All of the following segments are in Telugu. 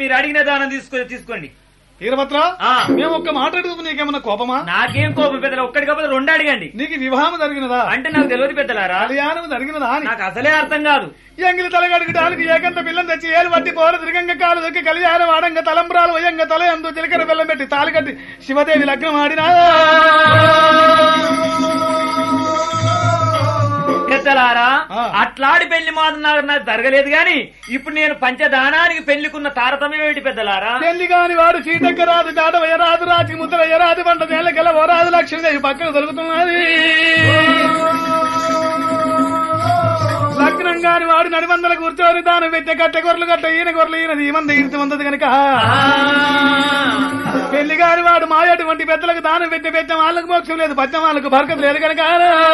మీరు అడిగిన దానం తీసుకో తీసుకోండి వీరభద్ర ఆ. మేము ఒక్క మాట అడుగుతూ నీకేమన్నా కోపమా నాకేం కోపం పెద్దలు ఒక్కటి కాకపోతే రెండు అడగండి నీకు వివాహం జరిగినదా అంటే నాకు తెలియదు పెద్దలారా కళ్యాణం జరిగినదా అని నాకు అసలే అర్థం కాదు ఎంగిలి తలగడుగుటానికి ఏకంత పిల్లని తెచ్చి ఏలు పట్టి పోర తిరగంగ కాలు దొక్కి కళ్యాణం ఆడంగ తలంబ్రాలు వయంగ తల ఎందు చిలకర బెల్లం పెట్టి తాలి కట్టి శివదేవి లగ్నం ఆడినా పెద్దలారా ఆ. అట్లాడి పెళ్లి మాత్రం నాకు నాకు జరగలేదు గాని ఇప్పుడు నేను పంచదానానికి పెళ్లికున్న తారతమ్యం ఏంటి పెద్దలారా పెళ్లి కాని వాడు చీటక్క రాదు దాట వయరాదు రాజు ముద్ర ఎరాదు పంట నేల గెల ఓరాదు లక్ష్మీదేవి పక్కన దొరుకుతున్నది లగ్నం కాని వాడు నడిమందల కూర్చొని దానం పెట్టే కట్టె గొర్రెలు కట్ట ఈయన గొర్రెలు ఈయనది ఈ మంది ఇంటి వందది కనుక పెళ్లి కాని వాడు మాయటువంటి పెద్దలకు దానం పెట్టి పెట్టిన వాళ్ళకు మోక్షం లేదు పచ్చం వాళ్ళకు బరకత లేదు కనుక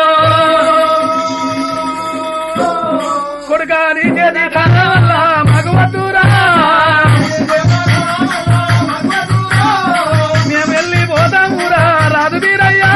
కొడుకా నీ చేతి కర్ర వల్ల మగవద్దురా మేము వెళ్ళి పోతామురా రాదు వీరయ్యా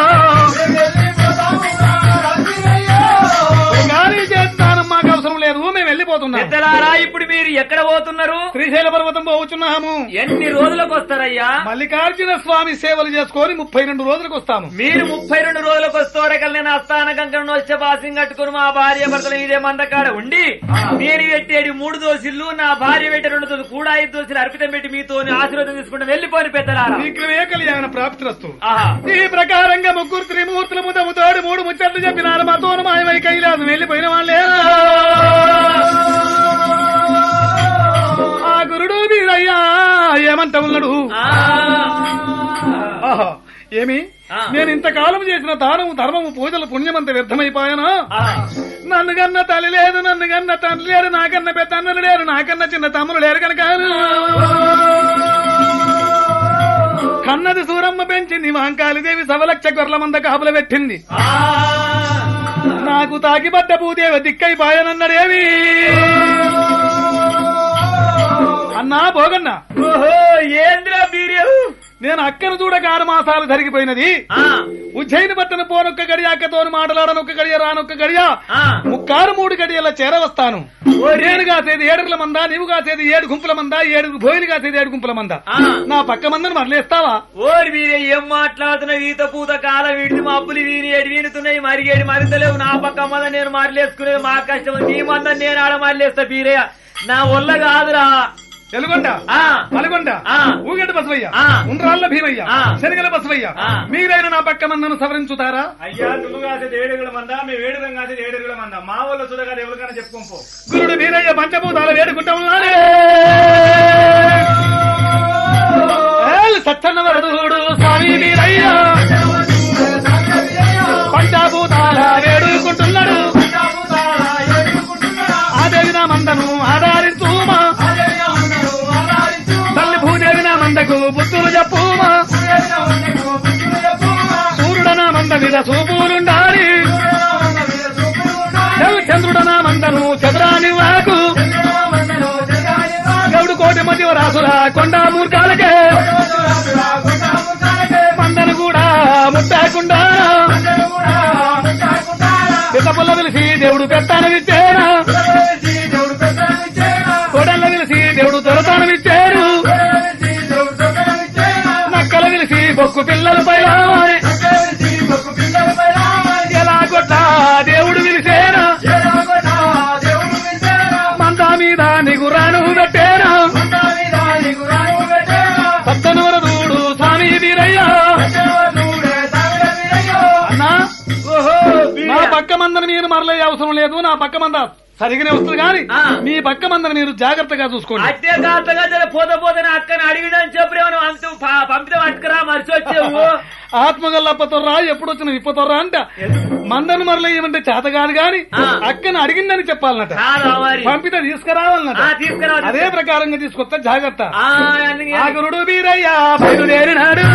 గాలి చేస్తాను మాకు అవసరం లేదు మేము వెళ్ళిపోతున్నాం పెద్దలారా ఇప్పుడు మీరు ఎక్కడ పోతున్నారు శ్రీశైల పర్వతం పోవచ్చున్నాము ఎన్ని రోజులకు వస్తారయ్యా మల్లికార్జున స్వామి సేవలు చేసుకొని ముప్పై రెండు రోజులకు వస్తాము మీరు ముప్పై రెండు రోజులకు వస్తోరకల్ నేను అస్థాన కంకణం వచ్చే బాసింగ్ కట్టుకుని మా భార్య భర్తలు ఇదే మందకాడ ఉండి నేను పెట్టేది మూడు దోశలు నా భార్య పెట్టే రెండు దోశలు కూడా ఐదు దోశలు అర్పితం పెట్టి మీతో ఆశీర్వాదం తీసుకుంటే వెళ్ళిపోని పెద్దలారా శీఘ్రమే కళ్యాణ ప్రాప్తిరస్తు ఆహా ఈ ప్రకారంగా ముగ్గురు త్రిమూర్తుల ముదముతోడు మూడు ముచ్చట్లు చెప్పినారు మాతోను మాయమై కైలాసం వెళ్ళిపోయిన వాళ్ళే ఆ గురుడు మీరయ్యా ఏమంట ఉన్నాడు ఆ. ఆహా ఏమి ఆ. నేను ఇంతకాలం చేసిన దానము ధర్మము పూజలు పుణ్యమంత వ్యర్థమైపోయానా ఆ. నన్ను కన్న తల్లి లేదు నన్ను కన్న తండ్రి లేరు నాకన్న పెద్ద అన్నలు లేరు నాకన్న చిన్న తమ్ముడు లేరు కనుక కన్నది సూరమ్మ పెంచింది మాంకాళిదేవి సవలక్ష గొర్రెల మంద కాపుల పెట్టింది ఆ. నాకు తాకిపడ్డ భూదేవి దిక్కైపాయనన్నడేవి అన్నా పోగన్నా ఓహో ఏంద్రా వీర్యం నేను అక్కను చూడక ఆరు మాసాలు జరిగిపోయినది ఆ. ఉజ్జయిని పట్టణ పోనొక్క గడియ అక్కతోని మాటలాడనొక్క గడియ రానొక్క గడియ ఆ. ముక్కారు మూడు గడియల చేరవస్తాను నేను కాసేది ఏడుగుల మంద నీవు కాసేది ఏడు గుంపుల మంద ఏడుగురు భోయిలు కాసేది ఏడు గుంపుల మంద ఆ. నా పక్క మందని మరలేస్తావా ఓరి వీరే ఏం మాట్లాడుతున్నావు ఈత పూత కాలం వీడిది మా అప్పులు వీని ఏడు వీనుతున్నాయి మరిగేడి మరింతలేవు నా పక్క మంద నేను మారలేసుకునేది మా కష్టం నీ మంద నేను ఆడ మారలేస్తా వీరయ్య నా ఒళ్ళ కాదురా ఎలుగొండ ఆ పలగొండ ఆ. ఊగటి బసవయ్య ఆ. ఉండ్రాళ్ళ భీమయ్య ఆ. శనగల బసవయ్య ఆ. మీరైనా నా పక్క మందను సవరించుతారా అయ్యా నువ్వు కాసేది ఏడుగుల మంద మేము ఏడుగులం కాసేది ఏడుగుల మంద మా వాళ్ళు చూడగా ఎవరికైనా చెప్పుకోం పో గురుడు వీరయ్య పంచభూతాలు వేడుకుంటాము సచ్చన్న వరదుడు స్వామి వీరయ్య పంచభూతాల వేడుకుంటున్నాడు ఆదేవి నా మందను ఆధారించుమా తల్లి భూదేవి నా మందకు బుద్ధులు చెప్పుమా సూర్యుడన మంద మీద చూపులుండాలి చంద్రుడన మందను చంద్రాని వాకు గౌడు కోటి మధ్య రాసుల కొండ మూర్ఖాలకే మందను కూడా ముట్టాకుండా పిల్లపుల్ల పిలిచి దేవుడు పెత్తానమిచ్చారా కొడల్ల పిలిచి దేవుడు దొరతానమిచ్చారు నక్కల పిలిచి బొక్కు పిల్లల పై ఎలా కొట్ట దేవుడు పిలిచేనా మందా మీద నీకు రాను పెట్టేనా సత్తనవరదూడు స్వామి వీరయ్య అన్నా ఓహో నా పక్క మందని మీరు మరలే అవసరం లేదు నా పక్క మంద సరిగానే వస్తుంది కానీ ఆ. మీ పక్క మందని మీరు జాగ్రత్తగా చూసుకోండి అట్టే కాస్తగా జర పోత పోతని అక్కని అడిగిడని చెప్పి ఏమన్నా అంత పంపితే పట్టుకురా మరిచి వచ్చేవు ఆత్మగల్లప్పతోర్రా ఎప్పుడు వచ్చిన ఇప్పతోర్రా అంట మందను మరల ఏమంటే చేత కాదు గాని ఆ. అక్కని అడిగిందని చెప్పాలన్నట కాదా మరి పంపితే తీసుకురావాలన్నట ఆ, తీసుకురా అదే ప్రకారంగా తీసుకొస్తా జాగ్రత్త ఆ, అందుకే- ఆ గురుడు వీరయ్య బయలుదేరినాడు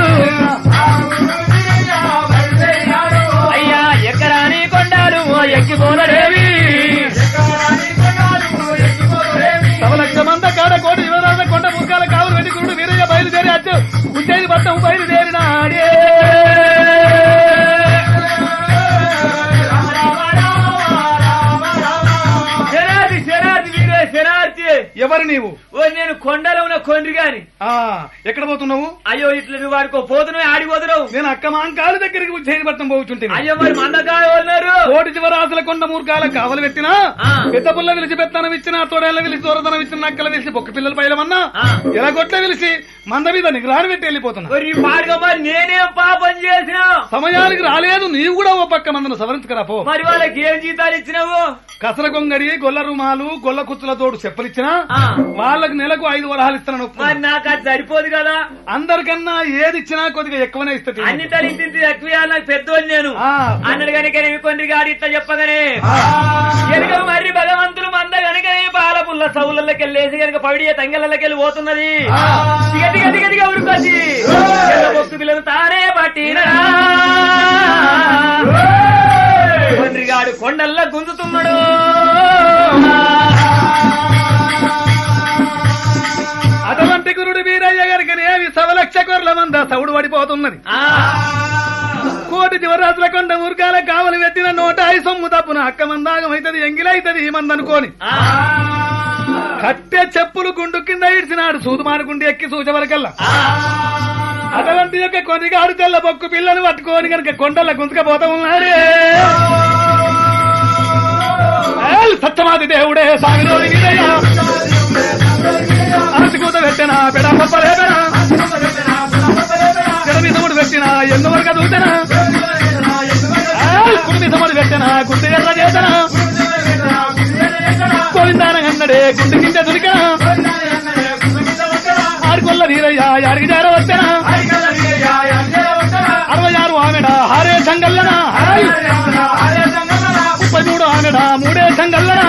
అయ్యా ఎక్కరాని కొండాలు ఎక్కిపోనడేవి సవలక్ష మంద కాడ కోటి యువరాజ కొండ ముఖాల కావులు వెండి గురుడు వీరయ్య బయలుదేరి అచ్చు ఉజ్జయిని పట్టం బయలుదేరినాడే శరార్థి శరార్థి వీరే శరార్థి ఎవరు నీవు ఓ నేను కొండలో ఉన్న కొండ్రి గాని ఆ ఎక్కడ పోతున్నావు అయ్యో ఇట్లా నువ్వు వాడికో పోతున్నావు ఆడిపోతున్నావు నేను అక్క మాంకాల దగ్గరికి ఉజ్జయినిపట్నం పోతుంటే అయ్యో మరి మందకాయ ఉన్నారు కోటి చివరాసుల కొండ మూర్ఖాల కావలు పెట్టినా ఆ. పెద్ద పుల్ల విలిచి పెత్తనం ఇచ్చిన తోడేళ్ళ విలిచి దూరదనం ఇచ్చిన నక్కల విలిచి బొక్క పిల్లల పైలమన్నా ఆ. ఇలా కొట్ల విలిచి మంద మీద నిగ్రహాన్ని పెట్టి వెళ్ళిపోతున్నా మరి పాడుగా మరి నేనేం పాపం చేసినా సమయానికి రాలేదు నీవు కూడా ఓ పక్క మందను సవరించుకురా పో మరి వాళ్ళకి ఏం జీతాలు ఇచ్చినావు కసర గొంగడి గొల్ల రుమాలు గొల్ల కుచ్చుల తోడు చెప్పలిచ్చినా ఆ. వాళ్ళకి నెలకు ఐదు వరహాలు ఇస్తాను మరి నాకు అది సరిపోదు కదా అందరికన్నా ఏది ఇచ్చినా కొద్దిగా ఎక్కువనే ఇస్తా అన్ని తలించి ఎక్కువ నాకు పెద్దోని నేను ఆ. అన్నడు కనుక కొన్ని గాడి ఇట్లా చెప్పగానే కనుక మరి భగవంతుడు మంద కనుక పాల పుల్ల సౌలకి వెళ్ళేసి కనుక పవిడియ తంగళ్ళకి వెళ్ళి పోతున్నది దిగ దిగ దిగ దిగ ఉరుకొచ్చి బొక్కు పిల్లలు తానే పట్టినా కొండ్రి గాడు కొండల్లా గుంజుతున్నాడు అటువంటి గురుడు వీరయ్య గారికి ఏమి సవలక్ష కొర్ల మంద సౌడు పడిపోతున్నది ఆ, కోటి దివరాజుల కొండ ఊర్గాల కావలి పెట్టిన నోట ఐదు సొమ్ము తప్పున అక్క మందాగం అవుతుంది ఎంగిలైతది ఈ మంది అనుకోని ఆ, కట్టె చెప్పులు గుండు కింద ఇడిచినాడు సూదుమానుకుండి ఎక్కి సూచవరకల్లా ఆ. అటువంటి యొక్క కొనిగాడు తెల్ల బొక్కు పిల్లను పట్టుకొని కనుక కొండల గుంతుకపోతా ఉన్నాడే ఏల్ సత్యమాది దేవుడే సాగినోడి వీరయ్య అరసికూత పెట్టిన పెడ పప్పలేపెన జడమిసముడు పెట్టిన ఎన్నో వరకు దూచన కుడిమిసముడు పెట్టిన గుండె ఎర్ర చేతన గోవిందాన అన్నడే గుండె కింద దురికన ఆడికొల్ల వీరయ్య యాడికి జార వచ్చన అరవై ఆరు ఆమెడ హారే సంగల్లన హాయ్ ముప్పై మూడు ఆమెడ మూడే సంగల్లన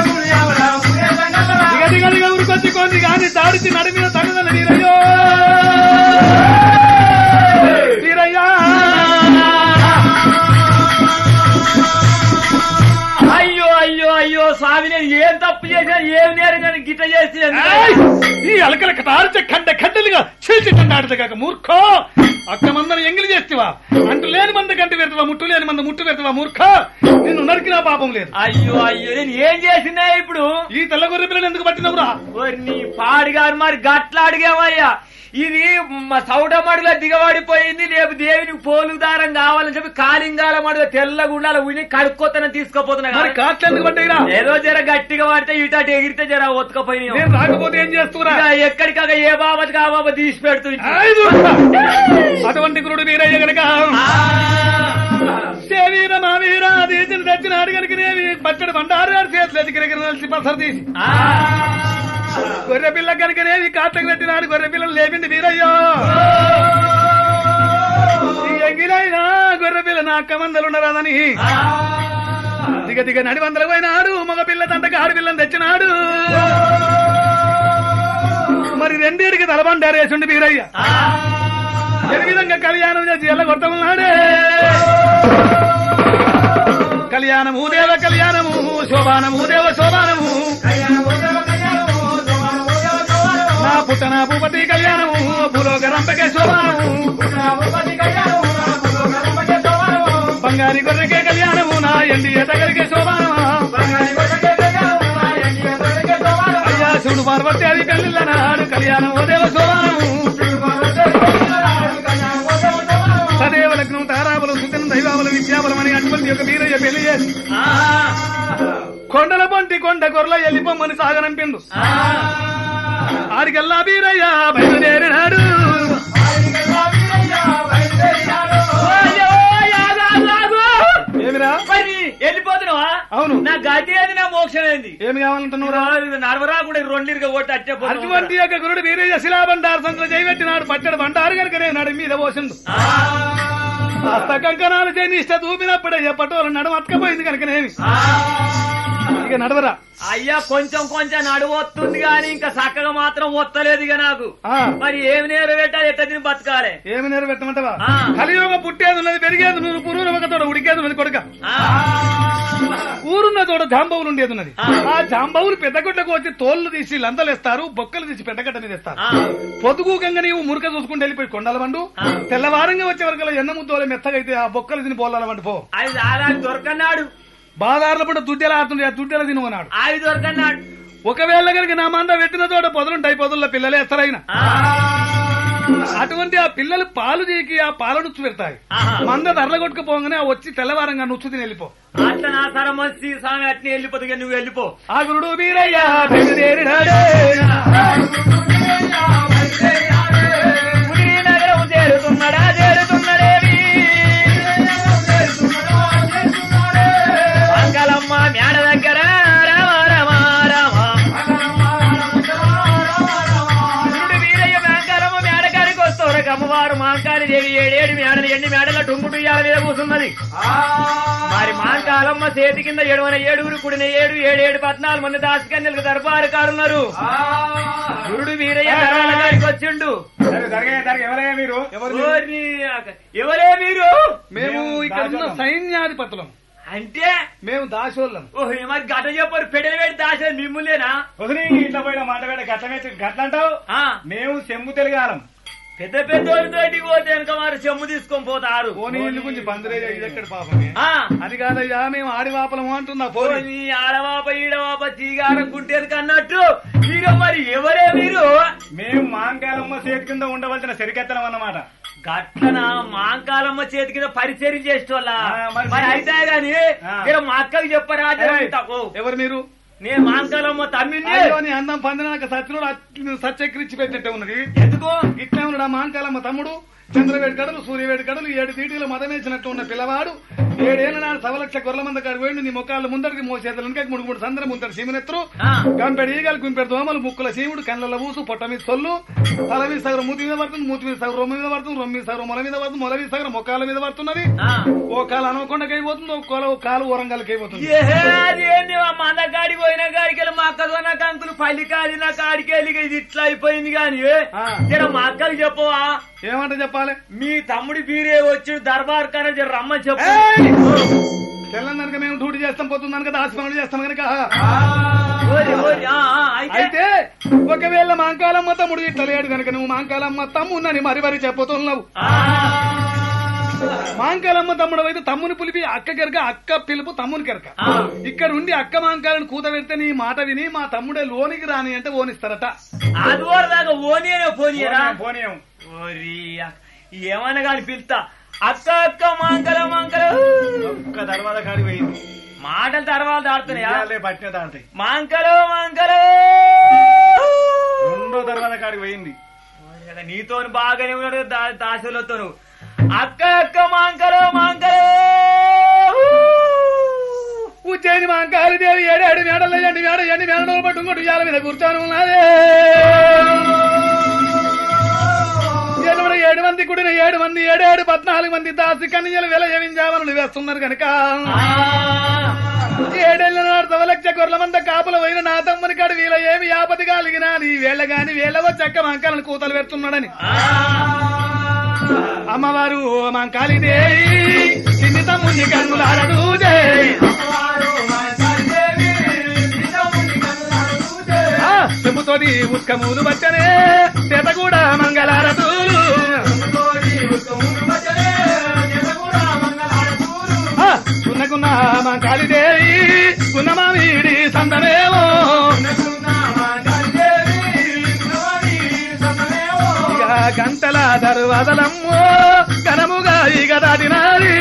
దిగ దిగ దిగ ఉరికొచ్చి కొంది గాని దాడిచి నడిమిన తనదన వీరయ్యో వీరయ్యా అయ్యో అయ్యో అయ్యో స్వామి నేను ఏం తప్పు చేసినా ఏం నేరం కానీ గిట్ట చేసి ఏయ్! ఈ అలకల కటార్చ ఖండ ఖండలుగా చీల్చి తండాడుతుంది కాక మూర్ఖో అక్క మందను ఎంగిలి చేస్తావా అంటు లేని మంద కంటి పెడతావా ముట్టు లేని మంద ముట్టు పెడతావా మూర్ఖ నిన్ను నరికినా పాపం లేదు అయ్యో అయ్యో నేను ఏం చేసినా ఇప్పుడు ఈ తెల్ల గొర్రె పిల్లని ఎందుకు పట్టినవురా ఓరి నీ పాడిగారు మరి గట్ల అడిగామయ్యా ఇది మా సౌట మడుగులో దిగబడిపోయింది రేపు దేవునికి పోలు దారం కావాలని చెప్పి కాలింగాల మడుగు తెల్లగుండాల ఉని కడుక్కోతన తీసుకుపోతున్నా మరి కదా. కాట్లు ఎందుకు పట్టాయిరా ఏదో జర గట్టిగా పడితే ఇటు అటు ఎగిరితే జర ఒత్తుకపోయినాయి నేను రాకపోతే ఏం చేస్తురా ఎక్కడికాక ఏ బాబతికి ఆ బాబా తీసి పెడుతుంది ఏయ్ మూర్ఖ! అటువంటి గురుడు వీరయ్య గనక శరీర మా వీర తీసిన తెచ్చినాడు కనుక నేవి పచ్చడి బండారు చేతులు ఎదిగిరగిరి నలిసి పసరు తీసి గొర్రె పిల్ల కనుకనేవి కాటకు పెట్టినాడు గొర్రె పిల్లలు లేపిండి వీరయ్యో ఈ ఎంగిలైనా గొర్రె పిల్ల నా అక్క మందలు ఉండరాదని దిగ దిగ నడి వందలు పోయినాడు మగ పిల్ల తంటకి ఆడు పిల్లని తెచ్చినాడు మరి రెండేడికి తలబండారు వేసుండి వీరయ్య ఏ విధంగా కళ్యాణం చేసి ఎల్ల కొట్ట ఉన్నాడే కళ్యాణము దేవ కళ్యాణము శోభానము దేవ శోభానము నా పుట్టన భూపతి కళ్యాణము భూలోక రంపకే శోభానము బంగారి గొర్రెకే కళ్యాణము నా ఎండి ఎతగరికే శోభానమా అయ్యా శివుడు పార్వతి అది పెళ్ళిళ్ళ నాడు కళ్యాణము దేవ శోభానము సదేవ లగ్నం తారాబలం సుతనం దైవాబలం విద్యాబలం అని అటువంటి యొక్క వీరయ్య పెళ్లి చేసి కొండల పొంటి కొండ గొర్రెల ఎల్లిపోమ్మని సాగనంపిండు ఆడికెల్లా వీరయ్య బయలుదేరినాడు అయ్యో, యాగు, ఆగు, ఆగు. ఏమిరా మరి వెళ్ళిపోతున్నావా అవును. నా గతి ఏది నా మోక్షం ఏంది ఏమి కావాలంటున్నావురా నడవరా కూడా రెండిరుగా కొట్టి అట్టే పోతున్నావు. అటువంటి యొక్క గురుడు వీరయ్య శిలాబండారు సంతలో చేయబెట్టినాడు పట్టడు బండారు కనుక నేను నడి మీద పోసిండు హస్త కంకణాలు చేయని ఇష్ట దూపినప్పుడే పట్టువల నడుమ అతకపోయింది కనుకనేమి ఇక నడవరా అయ్యా కొంచెం కొంచెం నడువొస్తుంది గాని ఇంకా చక్కగా మాత్రం వత్తలేదు ఇక నాకు ఆ, మరి ఏమి నేరు పెట్టాలి ఎట్ట తిని బతకాలి ఏమి నెరవేర్చమంటావా ఆ. కలియుగ పుట్టేది ఉన్నది పెరిగేది నువ్వు పురుగు ఒక తోడ ఉడికేది ఉన్నది కొడుక ఆ, ఊరున్న తోడ జాంబవులు ఉండేది ఉన్నది ఆ. ఆ జాంబవులు పెద్దగొడ్డకు వచ్చి తోళ్లు తీసి లందలేస్తారు బొక్కలు తీసి పెద్దగడ్డ మీద వేస్తారు ఆ, పొదుగుకంగా నీవు మురక చూసుకుంటూ వెళ్ళిపోయి కొండల వండు ఆ. తెల్లవారంగా వచ్చే వరకు ఎన్న ముద్దోలు మెత్తగా అయితే ఆ బొక్కలు తిని పోలాల వండు పో అది చాలా దొరకన్నాడు బాదారుల పడి దుడ్డెలా ఆడుతుండే ఆ దుడ్డెల తినుకున్నాడు ఆవి దొరకన్నాడు ఒకవేళ కనుక నా మంద పెట్టిన చోట పొదలుంటాయి పొదల్లో పిల్లలు ఎత్తరైన ఆ, అటువంటి ఆ పిల్లలు పాలు చీకి ఆ పాల నుచ్చు పెడతాయి ఆహా. మంద ధరల కొట్టుకుపోగానే ఆ వచ్చి తెల్లవారంగా నుచ్చు తిని వెళ్ళిపో అట్లా నా సరం వచ్చి స్వామి అట్నే వెళ్ళిపోతుంది నువ్వు వెళ్ళిపో ఆ గురుడు వీరయ్య బయలుదేరినాడే. పులి నగరం చేరుతున్నాడా చేరుతున్నాడేవి మంగళమ్మ మేడ దగ్గర రామ రామ రామ పురుడు వీరయ్య మేంకాలమ్మ మేడకానికి వస్తారు అమ్మవారు మాంకాళి దేవి ఏడేడు మేడలు ఎన్ని మేడల టుంగుటు ఇయ్యాల మీద కూర్చున్నది మరి మాంకాలమ్మ చేతి కింద ఏడువన ఏడుగురు కుడిన ఏడు ఏడేడు పద్నాలుగు మంది దాసకన్యలకు దర్బారు కారున్నారు గురుడు వీరయ్య ధరాల గారికి వచ్చిండు జరిగే జరిగే ఎవరయ్యా మీరు ఓర్ని అక- ఎవరే మీరు మేము ఇక్కడ ఉన్న సైన్యాధిపతులం అంటే మేము దాసోళ్ళం ఓహ్ మరి గట చెప్పారు పెడలు పెట్టి దాచే మిమ్ములేనా వదిలి ఇట్లా పోయిన మాట పెట్టి గట్ల మీద గట్ల అంటావు ఆ, మేము సెమ్ము తెలుగాలం పెద్ద పెద్ద తోటి పోతే వెనక వారు చెమ్ము తీసుకొని పోతారు పోనీ ఇల్లు గురించి బందరేజ ఇది ఎక్కడ పాపమే ఆ, అది కాదయ్యా మేము ఆడివాపలం అంటున్నా పోనీ పోనీ ఆడవాప ఈడవాప చీగార గుంటేది అన్నట్టు మీరు మరి ఎవరే మీరు మేము మాంకాలమ్మ చేతి కింద ఉండవలసిన సరికెత్తనం అన్నమాట గట్లన మాంకాలమ్మ చేతి కింద పరిచయం చేసేటోళ్ళ ఆ, మరి మరి అయితే గాని ఆ. ఇక్కడ మా అక్కకి చెప్పరా ఏయ్. ఓ, ఎవరు మీరు నేను మాంకాలమ్మ తమ్మిని అయ్యో నీ అందం పందినాక సత్యుడు సత్యక్రిచ్చి పెట్టినట్టే ఉన్నది ఎందుకు ఇట్లా ఉన్నాడు ఆ మాంకాలమ్మ తమ్ముడు చంద్రవేడి కడలు సూర్యవేడి కడలు ఏడు తీటీలు మదమేసినట్టు ఉన్న పిల్లవాడు ఏడేళ్ల నాడు సవలక్ష గొర్రెల మంద కాడు వేడి నీ ముఖాలు ముందరికి మోసేతలు ఇంకా మూడు మూడు సందరం ముందరు సీమనెత్తరు ఆ. గంపెడు ఈగలు గుంపెడు దోమలు ముక్కుల సీముడు కళ్ళ ఊసు పొట్ట మీద సొల్లు తల మీద సగరం మూతి మీద పడుతుంది మూతి మీద సగరం రొమ్మ మీద పడుతుంది రొమ్మ మీద సగరం మొల మీద పడుతుంది మొల మీద సగరం మొక్కల మీద పడుతున్నది ఆ. ఓ కాలు అనవకొండకి అయిపోతుంది ఒక కాలు ఒక కాలు ఓరంగల్కి అయిపోతుంది ఏహే, అది ఏంది ఆ మంద కాడికి పోయిన కాడికి వెళ్ళి మా అక్కలు నా కంకులు పల్లి కాడి నా కాడికి వెళ్ళి ఇది ఇట్లా అయిపోయింది కానీ ఆ. జర మా అక్కకి చెప్పవా ఏమంట చెప్పాలి మీ తమ్ముడి బీరే వచ్చి దర్బార్ కన్నా జర రమ్మని చెప్పు ఏయ్! తెల్లందనక మేము డ్యూటీ చేస్తాం పోతుంది కనుక దాసి పనులు చేస్తాం కనుక ఓరి, ఓరి, ఆ, ఆ, అయితే అయితే ఒకవేళ మాంకాలమ్మ తమ్ముడు ఇట్లా లేడు కనుక నువ్వు మాంకాలమ్మ తమ్మున్నని మరి మరి చెప్పుతున్నావు ఆ, మాంకాలమ్మ తమ్ముడు అయితే తమ్ముని పులిపి అక్క కెరక అక్క పిలుపు తమ్ముని కెరక ఆ. ఇక్కడ ఉండి అక్క మాంకాలను కూత పెడితే నీ మాట విని మా తమ్ముడే లోనికి రాని అంటే ఓనిస్తారట అది వరకు దాకా ఓనియనే పోనీయరా పోనీయం ఓరి అక్క, ఏమన్నా కానీ పిలుస్తా అక్క అక్క మాంకల మాంకల ఒక్క తర్వాత కాడి పోయింది మాటలు తర్వాత దాడుతున్నాయా ఇవాళే పట్టిన దాడతాయి మాంకలో మాంకలో రెండో తర్వాత కాడికి పోయింది నీతో బాగానే ఉన్నాడు దా- దాసులతో అక్క అక్క మాంకలో మాంకలో ఉజ్జయిని మాంకాలి దేవి ఏడాడు మేడలు ఎండి మేడ ఎండి మేడలు పట్టు ఇంకోటి ఉయ్యాల మీద కూర్చొని ఉన్నదే ఎనిమిది ఏడు మంది కుడిన ఏడు మంది ఏడేడు పద్నాలుగు మంది దాసి కన్యలు వెల ఏమించామని వేస్తున్నారు కనుక ఏడేళ్ల నాడు సవలక్ష గొర్రెల మంద కాపుల పోయిన నా తమ్ముని కాడు వీళ్ళ ఏమి ఆపతి కలిగినా నీ వేళ గాని వేళవో చక్క మంకాలను కూతలు పెడుతున్నాడని అమ్మవారు మంకాలి దేవి చిన్ని తమ్ముని కన్నులారడు చెప్పుతోటి ఉత్కములు వచ్చనే చేత కూడా మంగళారతులు ఆ, ఉన్నకున్న మంకాలి దేవి ఉన్న మామిడి సందమేమో ఇక గంటల దర్వాదలమ్మో ఘనముగా ఇక దాటినారి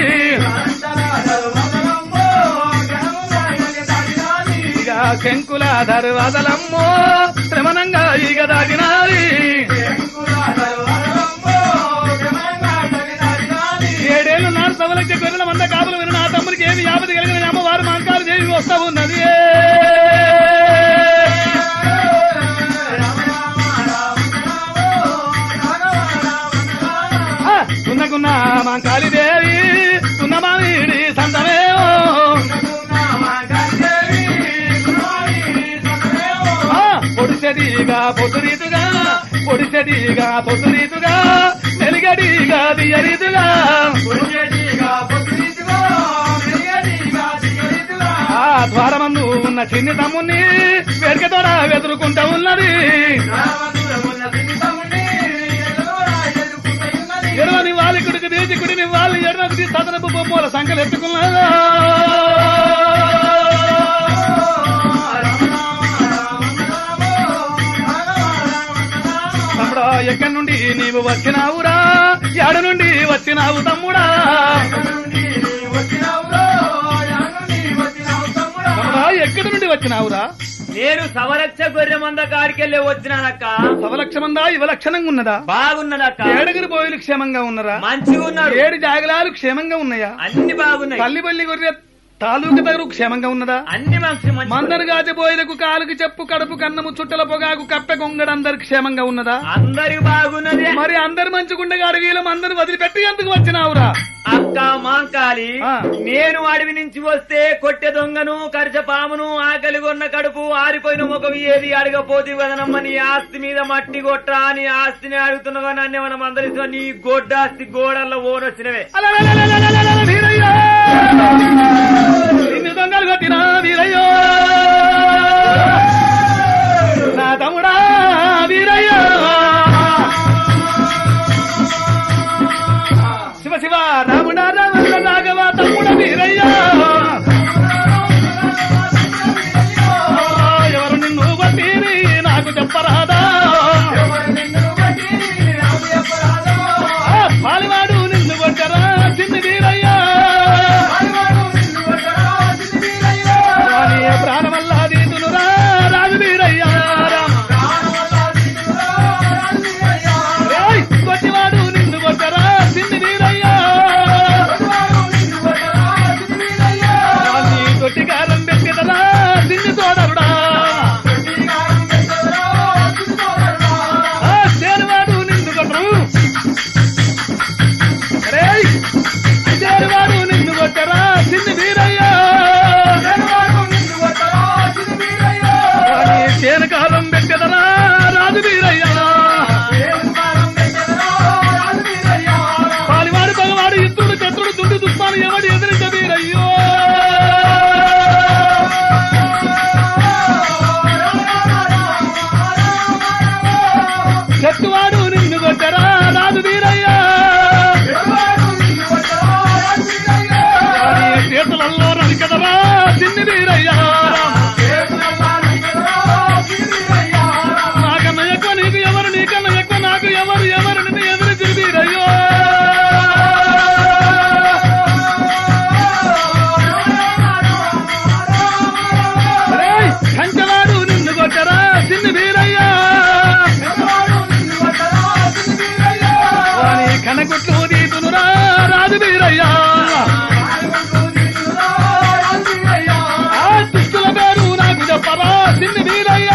ఇక శంకుల దర్వాదలమ్మో శ్రమణంగా ఇక దాటినారి ఏడేళ్ళు నాడు సభలకి గొర్రెల మంద కాపులు విన్న నా తమ్మునికి ఏమి యాపతి కలిగిన అమ్మవారు మంకాలు దేవి వస్తా ఉన్నది ఆ, ఉన్నకున్న మంకాలి దేవి ఉన్న మామిడి సంతమేమో ఆ, పొడిసెడిగా పొద్దురీతుగా పొడిసెడిగా పొద్దురీతుగా మెలిగడిగా దియరీతుగా ఆ ద్వారమందు ఉన్న చిన్ని తమ్ముని వెనుకతోడ వెతురుకుంటా ఉన్నది ఎడవని వాలి కుడికి దేచి కుడిని వాళ్ళు ఎడవకి సదనపు బొమ్మల సంఖ్యలు ఎత్తుకున్నదా ఆ వచ్చినావురా ఎడ నుండి వచ్చినావు తమ్ముడా తమ్ముడా, ఎక్కడి నుండి వచ్చినావురా నేను సవరక్ష గొర్రె మంద కాడికెళ్ళి వచ్చినానక్క సవలక్షమందా ఇవలక్షణంగా ఉన్నదా బాగున్నదక్క ఏడుగురు బోయిలు క్షేమంగా ఉన్నరా మంచిగా ఉన్నారు ఏడు జాగలాలు క్షేమంగా ఉన్నాయా అన్ని బాగున్నాయి తల్లిబల్లి గొర్రె తాలూకు దగ్గర క్షేమంగా ఉన్నదా అన్ని మంచి మంచి మందరు గాజబోయిలకు కాలుకి చెప్పు కడుపు కన్నము చుట్టల పొగాకు కప్పె కొంగడు అందరు క్షేమంగా ఉన్నదా అందరికి బాగున్నది మరి అందరు మంచుకుండగా అడవిలో అందరు వదిలిపెట్టి ఎందుకు వచ్చినావురా అక్క మాంకాలి ఆ. నేను అడవి నుంచి వస్తే కొట్టె దొంగను కరిచ పామును ఆకలి కొన్న కడుపు ఆరిపోయిన ముఖం ఏది అడగపోతే వదనమ్మ నీ ఆస్తి మీద మట్టి కొట్ట నీ ఆస్తిని అడుగుతున్నావా నన్ను మనం అందరితో నీ గొడ్డాస్తి గోడల్లో ఓనొచ్చినవే అలలలలలలలల వీరయ్య! నిన్ను దొంగలు కొట్టినా వీరయ్యో నా తమ్ముడా వీరయ్య శివ శివ రాముడా రామన్న రాఘవ తమ్ముడ వీరయ్య ఎవరు నిన్ను కొట్టిరి నాకు చెప్పరాదా ఆ, పాలివాడు నిన్ను కొట్టరా చిన్ని వీరయ్యా నీ ప్రాణమల్లా దీతునురా రాజు వీరయ్యా ఏయ్, కొట్టివాడు నిన్ను కొట్టరా చిన్ని వీరయ్యా నీ కొట్టికారం పెట్టిదరా చిన్ని తోడరుడా ఆ, చేరువాడు నిన్ను కొట్టరు రేయ్, చేరువాడు నిన్ను కొట్టరా చిన్ని వీరయ్యా నీ చేనకాలం పెట్టదరా రాజు వీరయ్యా పాలివాడు పగవాడు ఇత్తుడు చత్రుడు దుడ్డు దుష్మాలు ఎవడు ఎదిరించ వీరయ్యో చెట్టువాడు నిన్ను కొట్టరా రాజు వీరయ్యా నీ చేతులలో రనికదరా చిన్ని వీరయ్యా నాకన్నా ఎక్కువ నీకు ఎవరు నీకన్నా ఎక్కువ నాకు ఎవరు ఎవరు నిన్ను ఎదురు తిరిగిరయ్యో కంచవాడు నిన్ను కొట్టరా చిన్ని వీరయ్యా వాని కనగుట్లు దీతునురా రాజు వీరయ్యా ఆ దుస్తుల పేరు నాకు చెప్పరా చిన్ని వీరయ్యా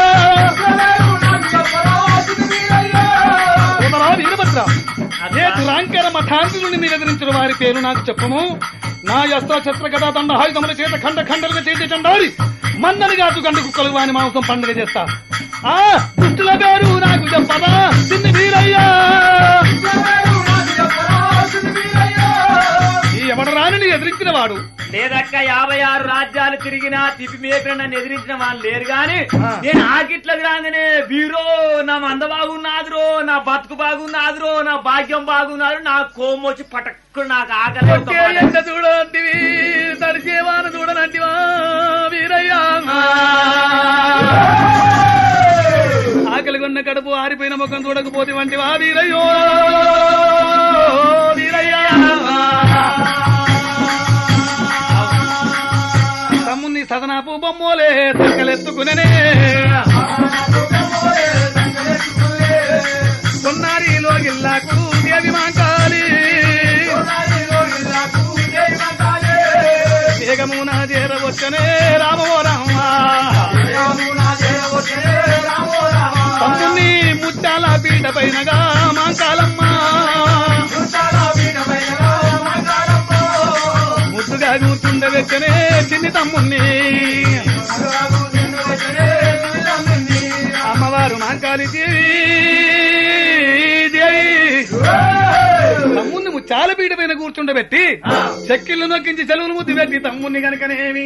ఉదరా వీరభద్ర ఏ దురాంకర మఠాంతుని నివేదించిన వారి పేరు నాకు చెప్పము నా యస్త్ర శస్త్ర గదా దండ హాయుధముల చేత ఖండ ఖండలుగా చేతి చండాలి మందని గాజు గండు కుక్కలు వాని మాంసం పండుగ చేస్తా ఆ దుష్టుల పేరు నాకు చెప్పరా చిన్ని వీరయ్యా ఈ ఎవడు రాని ఎదిరించిన వాడు లేదక్క యాభై ఆరు రాజ్యాలు తిరిగినా తిప్పి మేపిన నన్ను ఎదిరించిన వాళ్ళు లేరు గాని ఆ. నేను ఆకిట్లకు రాగానే బీరో నా మంద బాగున్నాదురో నా బతుకు బాగున్నాదురో నా భాగ్యం బాగున్నారు నా కోము వచ్చి పటక్కు నాకు ఆకలి ఒకే ఎండ చూడంటివి తడిసేవాన చూడనంటివా వీరయ్యా ఆకలి కొన్న కడుపు ఆరిపోయిన ముఖం చూడకపోతే వంటివా వీరయ్యో వీరయ్యా తమ్ముని సదనాపు బొమ్మోలే సంకలెత్తుకునే కొన్నారిలో గిల్లాకు దేవి మాంకాలి వేగమున చేరవచ్చనే రామో రామ తమ్ముని ముత్యాల పీట పైనగా మాంకాలమ్మ ముద్దుగా కూర్చుండవెచ్చనే చిన్ని తమ్ముణ్ణి అమ్మవారు మాంకాలి దేవి దేవి తమ్ముణ్ణి ముత్యాల పీట పైన కూర్చుండబెట్టి చెక్కిళ్ళు నొక్కించి చెలువులు ముద్దు పెట్టి తమ్ముణ్ణి కనుకనేమి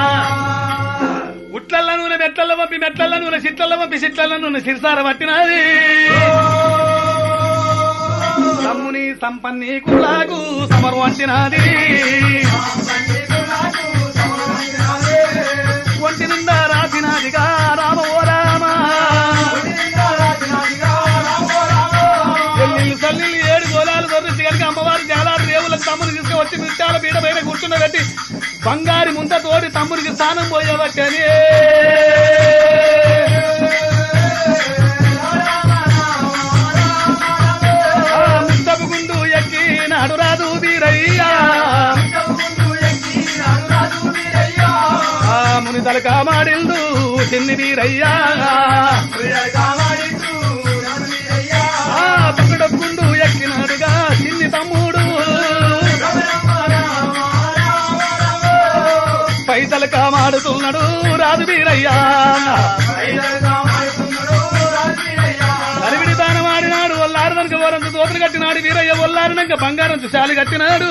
ఉట్లల్ల నూనె మెట్లల్ల పంపి మెట్లల్ల నూనె సిట్లల్ల పంపి సిట్లల్ల నూనె సిరసార పట్టినది తమ్ముని సంపన్ని కులాకు సమరు అంటినది ఒంటి నిండా రాసినదిగా రామ ఓ రామ కూర్చోబెట్టి బంగారి ముంత తోడి తమ్ముడికి స్నానం పోయేవట్టని ఆ ముద్దపు గుండు ఎక్కి నాడు రాదు వీరయ్యా ఆ ముని తలక మాడిండు చిన్ని వీరయ్యా ఆ పక్కడొక్కుండు ఎక్కినాడుగా చిన్ని తమ్ముడు పైసలు కామాడుతున్నాడు రాదు వీరయ్యా అలివిడి దానమాడినాడు ఒల్లారదనక వరంత దోతలు కట్టినాడు వీరయ్య ఒల్లారినాక బంగారం చాలి కట్టినాడు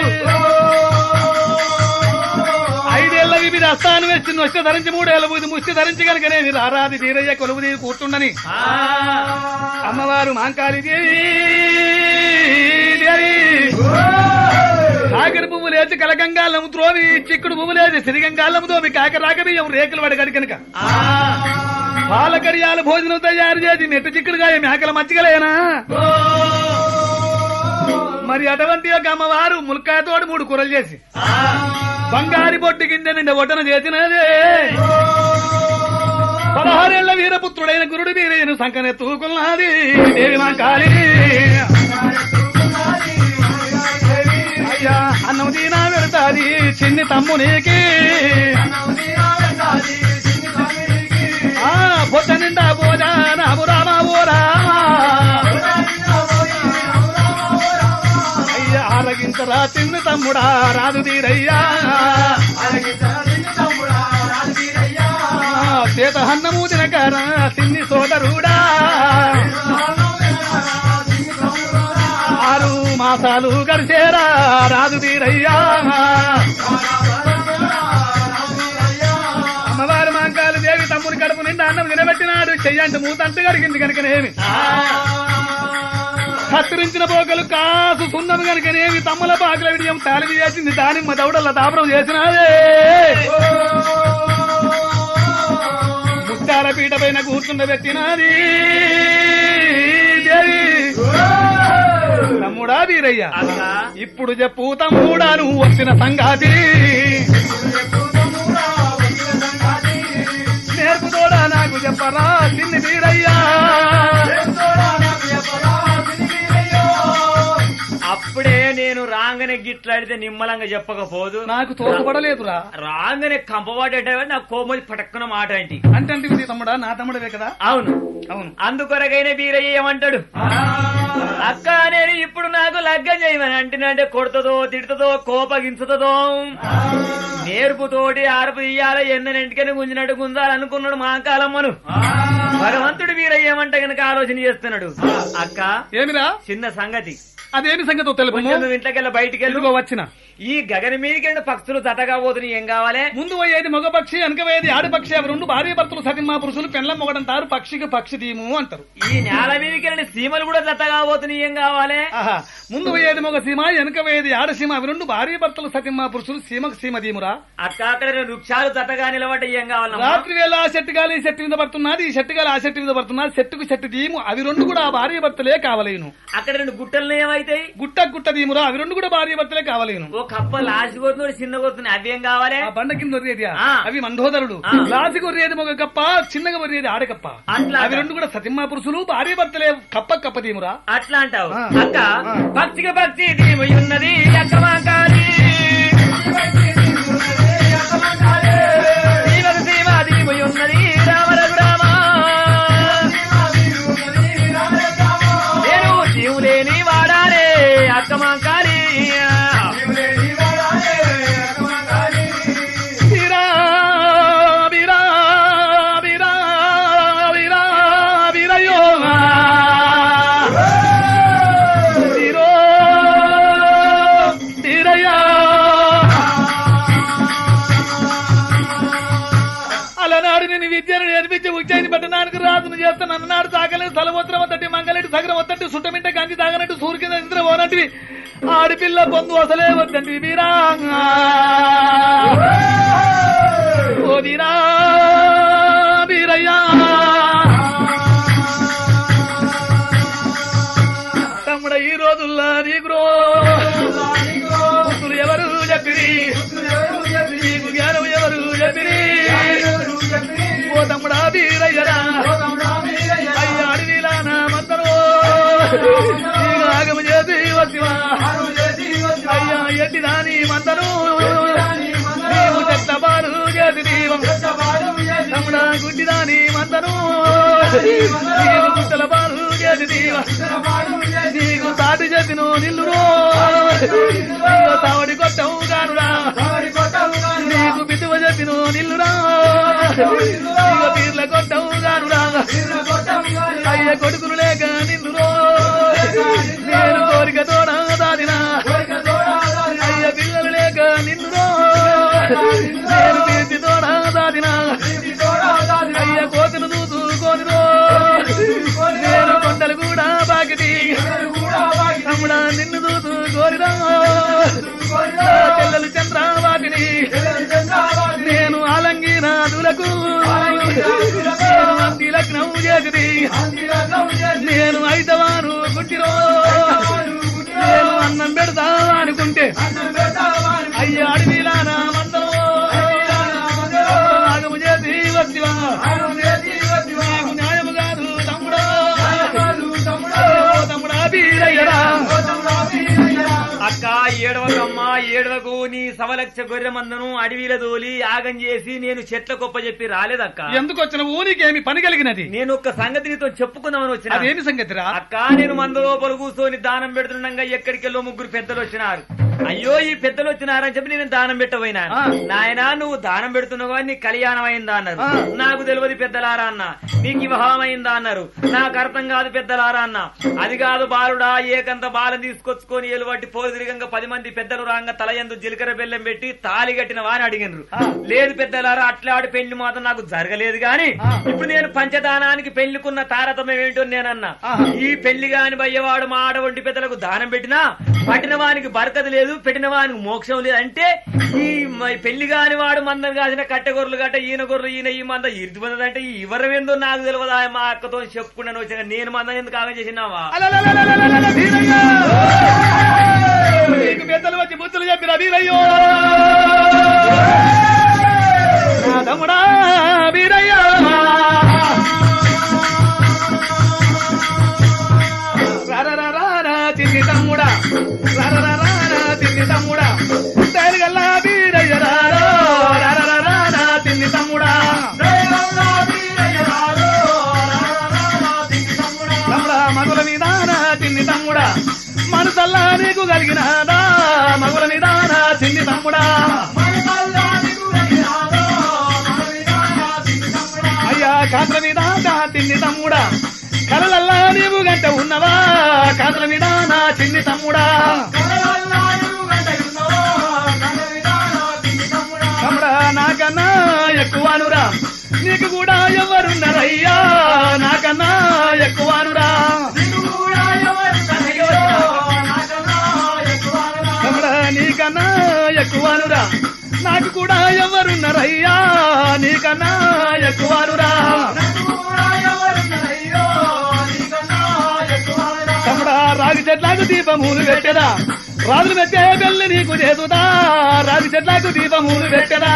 ఐదేళ్ల వివిధ అస్థానం వేసి నొష్టి ధరించి మూడేళ్ల బూది ముష్టి ధరించి కనుకనే మీరు ఆరాది వీరయ్య కొలువు తీరి కూర్చుండని అమ్మవారు మాంకాళి దేవి దేవి కాకర పువ్వు లేచి కలగంగాలము త్రోవి చిక్కుడు పువ్వు లేచి సిరిగంగాలము తోమి కాకర రాకబియ్యం రేకులు పడగడి కనుక పాలకడియాల భోజనం తయారు చేసి నెట్టు చిక్కుడుగా మేకల మచ్చికలేనా మరి అటువంటి ఒక అమ్మవారు ములకాయతోటి మూడు కూరలు చేసి బంగారి బొట్టు కింద నిండా ఒటన చేసినదే పదహారేళ్ల వీరపుత్రుడైన గురుడు వీరయ్యను సంకనే తూకున్నది దేవి మా కాళీ అయ్యా అన్నం దీనా పెడతాది చిన్ని తమ్మునికి ఆ పొట్ట నిండా పోజా నాము రామా ఓ రామా అయ్యా ఆరగించరా చిన్ని తమ్ముడా రాదు తీరయ్యా ఆ, చేత హన్నము తినకారా చిన్ని సోదరుడా ఆరు మాసాలు గడిచేరా రాదు తీరయ్యా అమ్మవారి మాంకాలు దేవి తమ్ముని కడుపు నిండా అన్నం నిలబెట్టినాడు చెయ్యంటే మూతంటే గడిగింది కనుకనేమి కత్తిరించిన పోకలు కాసు సున్నము కనుకనేమి తమ్ముల పాకల విడియం తాలిమి చేసింది దానిమ్మ దౌడల్ల దాపరం చేసినాదే ముత్తాల పీట పైన కూర్చుండబెట్టినది దేవి తమ్ముడా వీరయ్య ఇప్పుడు చెప్పు తమ్ముడా నువ్వు వచ్చిన సంగాతి నేర్పుతోడా నాకు చెప్పరా చిన్ని వీరయ్యా అప్పుడే నేను రాంగనే గిట్లాడితే నిమ్మలంగా చెప్పకపోదు నాకు తోచపడలేదురా రాంగనే కంపవాడేట నాకు కోమలి పటక్కున మాట ఏంటి అంటే అంటే ఇది తమ్ముడా నా తమ్ముడవే కదా అవును అవును అందుకొరకైన వీరయ్య ఏమంటాడు అక్క నేను ఇప్పుడు నాకు లగ్గం చేయమని అంటున్నంటే కొడుతుందో తిడుతుందో కోపగించుతుందో నేర్పుతోటి ఆర్పు ఇయ్యాల ఎన్ననింటికని గుంజినట్టు గుంజాలనుకున్నాడు మా కాలమ్మను భగవంతుడు వీరయ్య ఏమంట గనక ఆలోచన చేస్తున్నాడు అక్క ఏమిరా చిన్న సంగతి అదేమి సంగతో తెలుపు కొంచెం నువ్వు ఇంట్లోకెళ్ళ బయటికి ఎందుకో వెళ్ళు వచ్చిన ఈ గగన మీదకి పక్షులు జతగా పోతున్నాయి ఏం కావాలి ముందు పోయేది మగ పక్షి వెనక పోయేది ఆడపక్షి అవి రెండు భార్య భర్తలు సతిమా పురుషులు పెండ్లం మొగడంటారు పక్షికి పక్షి దీము అంటారు ఈ నేల మీదకి సీమలు కూడా జతగా పోతున్నాయి ఏం కావాలి ఆహా ముందు పోయేది మగ సీమ వెనక పోయేది ఆడసీమ అవి రెండు భార్య భర్తలు సతిమా పురుషులు సీమకు సీమ దీమురా అక్క అక్కడ రెండు వృక్షాలు జతగా నిలబడ్డ ఏం కావాలమ్మా రాత్రి వేళ ఆ చెట్టు గాలి ఈ చెట్టు మీద పడుతున్నది ఈ చెట్టు గాలి ఆ చెట్టు మీద పడుతున్నది చెట్టుకు చెట్టు దీము అవి రెండు కూడా ఆ భార్య భర్తలే కావలేను అక్కడ రెండు గుట్టలు ఏమైతాయి గుట్ట గుట్ట దీమురా అవి రెండు కూడా భార్య భర్తలే కావలేను ఓ కప్ప లాసి కొడుతున్నాడు చిన్న కొడుతున్నాడు అవి ఏం కావాలి ఆ బండ కింద వరియేది ఆ. అవి మండోదరుడు ఆ. లాసి కొరియేది మగ కప్ప చిన్నగా వరియేది ఆడకప్ప అట్లా అవి రెండు కూడా సతిమా పురుషులు భార్య భర్తలే కప్ప కప్ప దీమురా అట్లా అంటావు ఆ. అక్క ఆ. భక్తికి భక్తి దీమై ఉన్నది అక్క మాకాలి దీవకు దీవ దీమై ఉన్నది రామ రఘురామ నేను జీవులేని వాడాలే అక్క మాకాలి వీరా వీరా వీరా వీరా వీరయ్యో వీరో వీరయ్యా అలనాడు నేను విద్యను నేర్పించి ఉజ్జయిని పట్టణానికి రాజును చేస్తాను అన్ననాడు తాగలేదు తలవత్రం వద్దటి మంగళటి సగరం వద్దటి సుట్టమింట గంజి తాగనట్టు సూర్య కింద నిద్ర పోనట్టువి ఆడపిల్ల పొందు అసలే వద్దండి వీరా ఓ వీరా వీరయ్యా తమ్ముడ ఈ రోజుల్లో నీకు రో- భక్తులు ఎవరు చెప్పిరి నీకు జ్ఞానం ఎవరు చెప్పిరి ఓ తమ్ముడా వీరయ్యరా అయ్యా అడవిలా నా మందరో నీకు ఆగము చేసి వచ్చివా అయ్యా ఎట్టి దాని మందరు నీవు చెత్త బాలు చేసి దీవం తమ్ముడా గుడ్డిదాని మందరు నీకు గుట్టల బాలు చేసి దీవ నీకు తాటి చెప్పిను నిల్లురో నీకు తావడి కొట్టవు గానురా నీకు బిడ్డువ చెప్పిను నిల్లురా నీకు పీర్ల కొట్టవు గానురా అయ్య కొడుకులు లేక నిన్నురో నేను కోరిక తోడా దాదినా అయ్య పిల్లలు లేక నిన్నురో నేను కీర్తి తోడా దాదినా అయ్య కోతులు చూసుకోనిరో నేను కొండలు కూడా బాకిటి తమ్ముడా నిన్ను చూసుకోరిరా పిల్లలు చంద్రవాటిని నేను ఆలంగినాదులకు నేను అంతి లగ్నం చేసి నేను ఐదవాను గుట్టిరో నేను అన్నం పెడతా అనుకుంటే అయ్యా అడవిలా నా మందరం నాగము చేసి వస్తివా నీకు న్యాయము కాదు తమ్ముడా అయ్యో తమ్ముడా వీరయ్యరా అక్క ఏడవకమ్మ ఏడవకు నీ సవలక్ష గొర్రె మందను అడవిల దోలి యాగం చేసి నేను చెట్ల గొప్ప చెప్పి రాలేదక్క ఎందుకు వచ్చిన ఊరికేమి పని కలిగినది నేను ఒక్క సంగతి నీతో చెప్పుకుందామని వచ్చిన అదేమి సంగతిరా అక్క నేను మంద లోపల కూర్చొని దానం పెడుతుండగా ఎక్కడికెళ్ళో ముగ్గురు పెద్దలు వచ్చినారు అయ్యో ఈ పెద్దలు వచ్చినారని చెప్పి నేను దానం పెట్టబోయినా ఆ. నాయనా నువ్వు దానం పెడుతున్నావు కానీ నీ కళ్యాణం అయిందా అన్నారు ఆ. నాకు తెలియదు పెద్దలారా అన్న నీకు వివాహం అయిందా అన్నారు నాకు అర్థం కాదు పెద్దలారా అన్న అది కాదు బాలుడా ఏకంత బాలం తీసుకొచ్చుకొని ఎలువట్టి పోదిరిగంగా పది మంది పెద్దలు రాంగ తల ఎందు జీలకర్ర బెల్లం పెట్టి తాలి కట్టిన వాని అడిగినరు ఆ. లేదు పెద్దలారా అట్లాడి పెళ్లి మాత్రం నాకు జరగలేదు గాని ఆ. ఇప్పుడు నేను పంచదానానికి పెళ్లికున్న తారతమ్యం ఏంటో నేనన్నా ఆహా. ఈ పెళ్లి గాని బయ్యవాడు మా ఆడ ఒంటి పెద్దలకు దానం పెట్టినా పట్టిన వానికి బరకత లేదు పెట్టిన వానికి మోక్షం లేదు అంటే ఈ మ- పెళ్లి కాని వాడు మందం కాసిన కట్టెగొర్రెలు గట్ట ఈయన గొర్రెలు ఈయన ఈ మంద ఇరుది మందంటే ఈ ఎవరమేందో నాకు తెలియదా మా అక్కతో చెప్పుకున్నాను వచ్చిన నేను మందం ఎందుకు ఆగం చేసినావా అలలలలలలల వీరయ్య! నీకు పెద్దలు వచ్చి బుద్ధులు చెప్పిన వీరయ్యో నా తమ్ముడా వీరయ్య రరరరరా తిన్ని తమ్ముడా రరరరరా తిన్ని తమ్ముడా తేరుగల్లా వీరయ్య రారో రరరరరా తిన్ని తమ్ముడా తమ్ముడా మగుల నిదాన తిన్ని తమ్ముడా మనసల్లా నీకు కలిగినాదా మగుల నిదాన తిన్ని తమ్ముడా అయ్యా కాంత్ర నిదాన తిన్ని తమ్ముడా కలలల్లా నీవు గంట ఉన్నవా కాంత్ర నిదాన చిన్ని తమ్ముడా తమ్ముడా నాకన్నా ఎక్కువనురా నీకు కూడా ఎవరున్నారయ్యా నాకన్నా ఎక్కువనురా తమ్ముడా నీకన్నా ఎక్కువనురా నాకు కూడా ఎవరున్నారయ్యా నీకన్నా ఎక్కువనురా తమ్ముడా రాగి చెట్లకు దీపములు పెట్టెదా రాజులు పెట్టే బెల్లి నీకు చేతుదా రాగి చెట్లకు దీపములు పెట్టెదా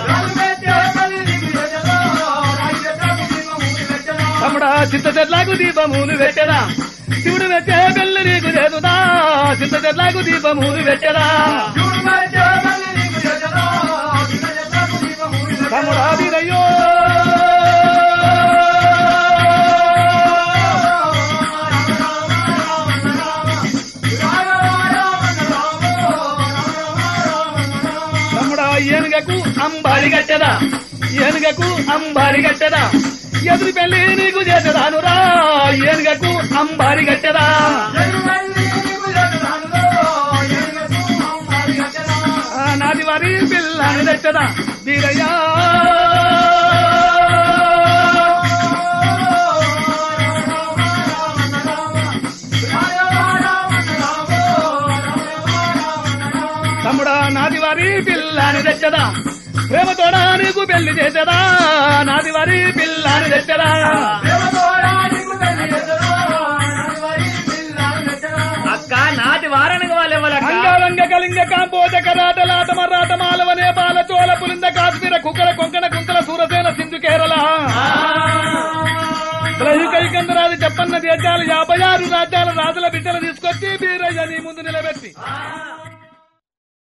తమ్ముడా చింత చెట్లకు దీపములు పెట్టెదా శివుడు పెట్టే బెల్లి నీకు చేతుదా చింత చెట్లకు దీపములు పెట్టెదా తమ్ముడా వీరయ్యో తమ్ముడా ఏనుగకు అంబారి గట్టెదా ఏనుగకు అంబారి గట్టెదా ఎదురు పెళ్లి నీకు చేసేదానురా ఏనుగకు అంబారి గట్టెదా ఆ నాది వారి పిల్లని తెచ్చదా వీరయ్యా తమ్ముడా నాది వారి పిల్లని తెచ్చదా ప్రేమతోడా నీకు పెళ్లి చేసేదా నాది వారి పిల్లని తెచ్చదా అక్క నాటి వారానికి వాళ్ళు ఎవరక్క అంగరంగ కలింగ కాంబోజ కరాట లాట మరాట మాల ఎలహి కైకందరాజు చెప్పన్న దేశాలు యాభై ఆరు రాజ్యాల రాజుల బిడ్డలు తీసుకొచ్చి బీరయ్య నీ ముందు నిలబెట్టి